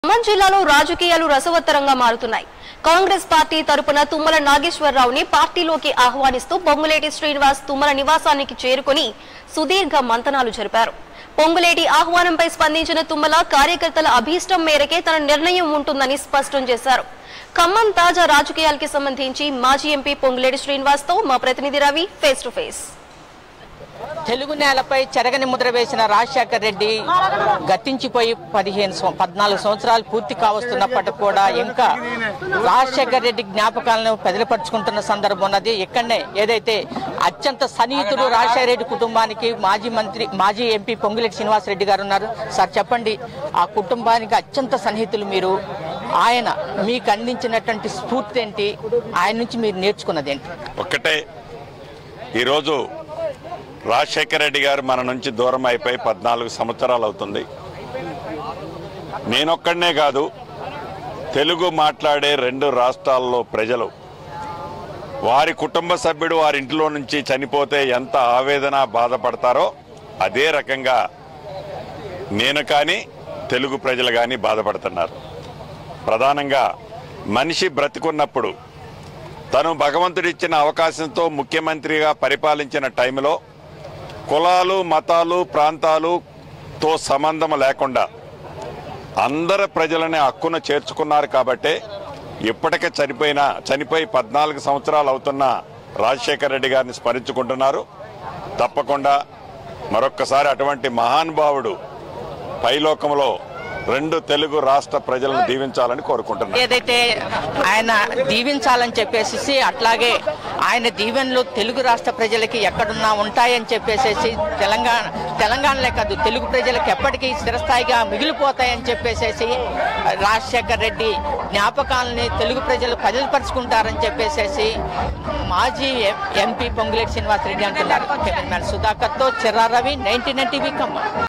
ఖమ్మం జిల్లాలో రాజకీయాలు రసవత్తరంగా మారుతున్నాయి కాంగ్రెస్ పార్టీ తరపున తుమ్మల నాగేశ్వరరావుని పార్టీలోకి ఆహ్వానిస్తూ పొంగులేటి శ్రీనివాస్ తుమ్మల నివాసానికి చేరుకుని సుదీర్ఘ మంతనాలు జరిపారు పొంగులేటి ఆహ్వానంపై స్పందించిన తుమ్మల కార్యకర్తల అభీష్టం మేరకే తన నిర్ణయం ఉంటుందని స్పష్టం చేశారు ఖమ్మం తాజా రాజకీయాలకి సంబంధించి మాజీ ఎంపీ పొంగులేటి శ్రీనివాస్ తో మా ప్రతినిధి Ravi face to face Telugu నేలపై చెరగని ముద్ర వేసిన రాజశేఖర రెడ్డి గతించిపోయి పదిహేను సం- పద్నాలుగు సంవత్సరాలు పూర్తి కావస్తున్నప్పటికి కూడా ఇంకా రాజశేఖర రెడ్డి జ్ఞాపకాలను పెదలపరుచుకుంటున్న సందర్భం ఉన్నది ఇక్కడనే ఏదైతే అత్యంత సన్నిహితుడు రాజశేఖర రెడ్డి కుటుంబానికి మాజీ మంత్రి మాజీ ఎంపీ పొంగులేటి శ్రీనివాసరెడ్డి గారు ఉన్నారు సార్ చెప్పండి ఆ కుటుంబానికి అత్యంత సన్నిహితులు మీరు ఆయన మీకు అందించినటువంటి స్ఫూర్తి ఏంటి ఆయన నుంచి మీరు నేర్చుకున్నది ఏంటి ఒక్కటే ఈరోజు రాజశేఖర రెడ్డి గారు మన నుంచి దూరం అయిపోయి పద్నాలుగు సంవత్సరాలు అవుతుంది నేనొక్కడనే కాదు తెలుగు మాట్లాడే రెండు రాష్ట్రాల్లో ప్రజలు వారి కుటుంబ సభ్యుడు వారి ఇంట్లో నుంచి చనిపోతే ఎంత ఆవేదన బాధపడతారో అదే రకంగా నేను కానీ తెలుగు ప్రజలు కానీ బాధపడుతున్నారు ప్రధానంగా మనిషి బ్రతికున్నప్పుడు తను భగవంతుడిచ్చిన అవకాశంతో ముఖ్యమంత్రిగా పరిపాలించిన టైంలో కులాలు మతాలు ప్రాంతాలుతో సంబంధం లేకుండా అందరు ప్రజలని హక్కును చేర్చుకున్నారు కాబట్టే ఇప్పటికే చనిపోయిన చనిపోయి పద్నాలుగు సంవత్సరాలు అవుతున్న రాజశేఖర రెడ్డి గారిని స్మరించుకుంటున్నారు తప్పకుండా మరొక్కసారి అటువంటి మహానుభావుడు పైలోకంలో రెండు తెలుగు రాష్ట్ర ప్రజలను దీవించాలని కోరుకుంటున్నారు ఏదైతే ఆయన దీవించాలని చెప్పేసి అట్లాగే ఆయన దీవెనలు తెలుగు రాష్ట్ర ప్రజలకి ఎక్కడున్నా ఉంటాయని చెప్పేసి తెలంగాణ తెలంగాణలే కాదు తెలుగు ప్రజలకు ఎప్పటికీ స్థిరస్థాయిగా మిగిలిపోతాయని చెప్పేసి రాజశేఖర్ రెడ్డి జ్ఞాపకాలని తెలుగు ప్రజలు పదిలిపరుచుకుంటారని చెప్పేసి మాజీ ఎం- ఎంపీ పొంగులేటి శ్రీనివాస్ రెడ్డి అంటున్నారు కెమెరామెన్ సుధాకర్తో Chirra Ravi ninety nine TV Khammam